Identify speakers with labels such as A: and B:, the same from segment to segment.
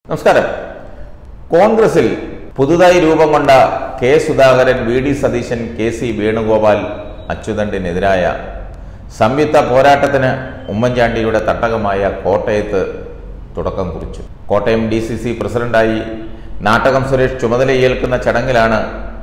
A: നമസ്കാരം കോൺഗ്രസിൽ പുതുതായി രൂപം കൊണ്ട K Sudhakaran V D Satheesan K C Venugopal അച്യുതണ്ടിനെതിരായ സംയുക്ത പോരാട്ടത്തിന് ഉമ്മൻചാണ്ടിയുടെ തട്ടകമായ കോട്ടയത്ത് തുടക്കം കുറിച്ചു കോട്ടയം ഡി സി സി പ്രസിഡന്റായി നാട്ടകം സുരേഷ് ചുമതലയേൽക്കുന്ന ചടങ്ങിലാണ്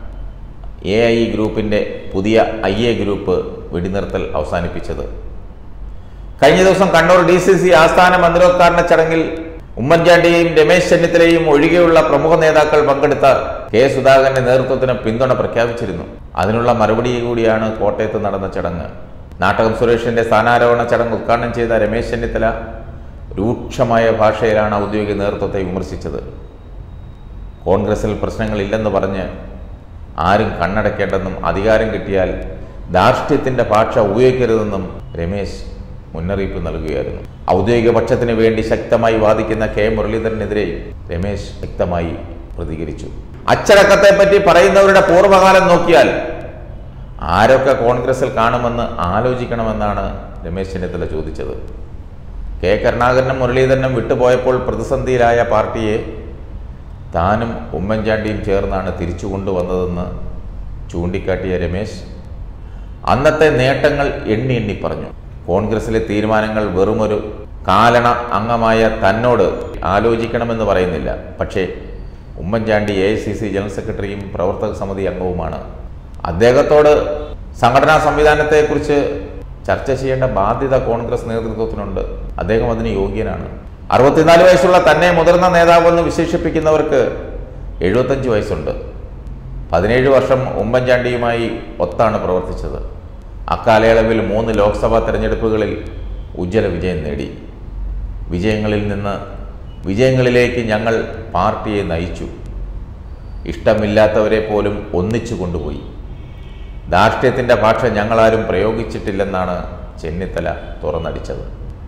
A: എ ഐ ഗ്രൂപ്പിന്റെ പുതിയ ഐ എ ഗ്രൂപ്പ് വെടിനിർത്തൽ അവസാനിപ്പിച്ചത് കഴിഞ്ഞ ദിവസം കണ്ണൂർ ഡി സി സി ആസ്ഥാന മന്ദിരോദ്ഘാടന ചടങ്ങിൽ ഉമ്മൻചാണ്ടിയെയും രമേശ് ചെന്നിത്തലയും ഒഴികെയുള്ള പ്രമുഖ നേതാക്കൾ പങ്കെടുത്ത കെ സുധാകരന്റെ നേതൃത്വത്തിന് പിന്തുണ പ്രഖ്യാപിച്ചിരുന്നു അതിനുള്ള മറുപടി കൂടിയാണ് കോട്ടയത്ത് നടന്ന ചടങ്ങ് നാട്ടകം സുരേഷിന്റെ സ്ഥാനാരോഹണ ചടങ്ങ് ഉദ്ഘാടനം ചെയ്ത രമേശ് ചെന്നിത്തല രൂക്ഷമായ ഭാഷയിലാണ് ഔദ്യോഗിക നേതൃത്വത്തെ വിമർശിച്ചത് കോൺഗ്രസിൽ പ്രശ്നങ്ങളില്ലെന്ന് പറഞ്ഞ് ആരും കണ്ണടയ്ക്കേണ്ടെന്നും അധികാരം കിട്ടിയാൽ ധാർഷ്ട്യത്തിന്റെ ഭാഷ ഉപയോഗിക്കരുതെന്നും രമേശ് മുന്നറിയിപ്പ് നൽകുകയായിരുന്നു ഔദ്യോഗിക പക്ഷത്തിന് വേണ്ടി ശക്തമായി വാദിക്കുന്ന കെ മുരളീധരനെതിരെ രമേശ് വ്യക്തമായി പ്രതികരിച്ചു അച്ചടക്കത്തെ പറ്റി പറയുന്നവരുടെ പൂർവ്വകാലം നോക്കിയാൽ ആരൊക്കെ കോൺഗ്രസിൽ കാണുമെന്ന് ആലോചിക്കണമെന്നാണ് രമേശ് ചെന്നിത്തല ചോദിച്ചത് കെ കരുണാകരനും മുരളീധരനും വിട്ടുപോയപ്പോൾ പ്രതിസന്ധിയിലായ പാർട്ടിയെ താനും ഉമ്മൻചാണ്ടിയും ചേർന്നാണ് തിരിച്ചു കൊണ്ടുവന്നതെന്ന് ചൂണ്ടിക്കാട്ടിയ രമേശ് അന്നത്തെ നേട്ടങ്ങൾ എണ്ണി എണ്ണി പറഞ്ഞു കോൺഗ്രസിലെ തീരുമാനങ്ങൾ വെറുമൊരു കാലണ അംഗമായ തന്നോട് ആലോചിക്കണമെന്ന് പറയുന്നില്ല പക്ഷേ Oommen Chandy A I C C general സെക്രട്ടറിയും പ്രവർത്തക സമിതി അംഗവുമാണ് അദ്ദേഹത്തോട് സംഘടനാ സംവിധാനത്തെക്കുറിച്ച് ചർച്ച ചെയ്യേണ്ട ബാധ്യത കോൺഗ്രസ് നേതൃത്വത്തിനുണ്ട് അദ്ദേഹം അതിന് യോഗ്യനാണ് അറുപത്തിനാല് വയസ്സുള്ള തന്നെ മുതിർന്ന നേതാവെന്ന് വിശേഷിപ്പിക്കുന്നവർക്ക് എഴുപത്തഞ്ച് വയസ്സുണ്ട് പതിനേഴ് വർഷം ഉമ്മൻചാണ്ടിയുമായി ഒത്താണ് പ്രവർത്തിച്ചത് അക്കാലയളവിൽ മൂന്ന് ലോക്സഭാ തെരഞ്ഞെടുപ്പുകളിൽ ഉജ്ജ്വല വിജയം നേടി വിജയങ്ങളിൽ നിന്ന് വിജയങ്ങളിലേക്ക് ഞങ്ങൾ പാർട്ടിയെ നയിച്ചു ഇഷ്ടമില്ലാത്തവരെ പോലും ഒന്നിച്ചു കൊണ്ടുപോയി ധാർഷ്ട്യത്തിൻ്റെ ഭാഷ ഞങ്ങളാരും പ്രയോഗിച്ചിട്ടില്ലെന്നാണ് ചെന്നിത്തല തുറന്നടിച്ചത്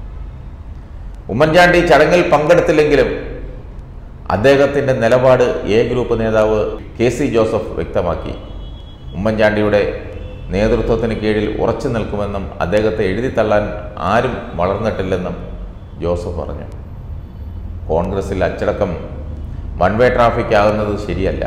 A: ഉമ്മൻചാണ്ടി ചടങ്ങിൽ പങ്കെടുത്തില്ലെങ്കിലും അദ്ദേഹത്തിൻ്റെ നിലപാട് എ ഗ്രൂപ്പ് നേതാവ് കെ സി ജോസഫ് വ്യക്തമാക്കി ഉമ്മൻചാണ്ടിയുടെ നേതൃത്വത്തിന് കീഴിൽ ഉറച്ചു നിൽക്കുമെന്നും അദ്ദേഹത്തെ എഴുതിത്തള്ളാൻ ആരും വളർന്നിട്ടില്ലെന്നും ജോസഫ് പറഞ്ഞു കോൺഗ്രസിൽ അച്ചടക്കം വൺ വേ ട്രാഫിക് ആകുന്നത് ശരിയല്ല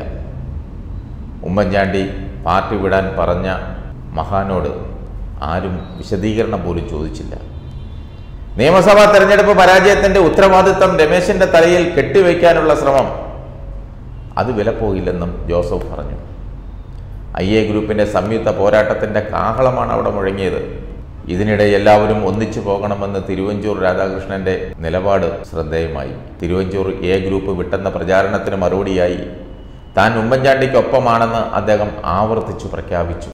A: ഉമ്മൻചാണ്ടി പാർട്ടി വിടാൻ പറഞ്ഞ മഹാനോട് ആരും വിശദീകരണം പോലും ചോദിച്ചില്ല നിയമസഭാ തെരഞ്ഞെടുപ്പ് പരാജയത്തിന്റെ ഉത്തരവാദിത്തം രമേശിന്റെ തലയിൽ കെട്ടിവയ്ക്കാനുള്ള ശ്രമം അത് വിലപ്പോകില്ലെന്നും ജോസഫ് പറഞ്ഞു ഐ എ ഗ്രൂപ്പിന്റെ സംയുക്ത പോരാട്ടത്തിന്റെ കാഹളമാണ് അവിടെ മുഴങ്ങിയത് ഇതിനിടെ എല്ലാവരും ഒന്നിച്ചു പോകണമെന്ന് തിരുവഞ്ചൂർ രാധാകൃഷ്ണന്റെ നിലപാട് ശ്രദ്ധേയമായി തിരുവഞ്ചൂർ എ ഗ്രൂപ്പ് വിട്ടെന്ന പ്രചാരണത്തിന് മറുപടിയായി താൻ ഉമ്മൻചാണ്ടിക്കൊപ്പമാണെന്ന് അദ്ദേഹം ആവർത്തിച്ചു പ്രഖ്യാപിച്ചു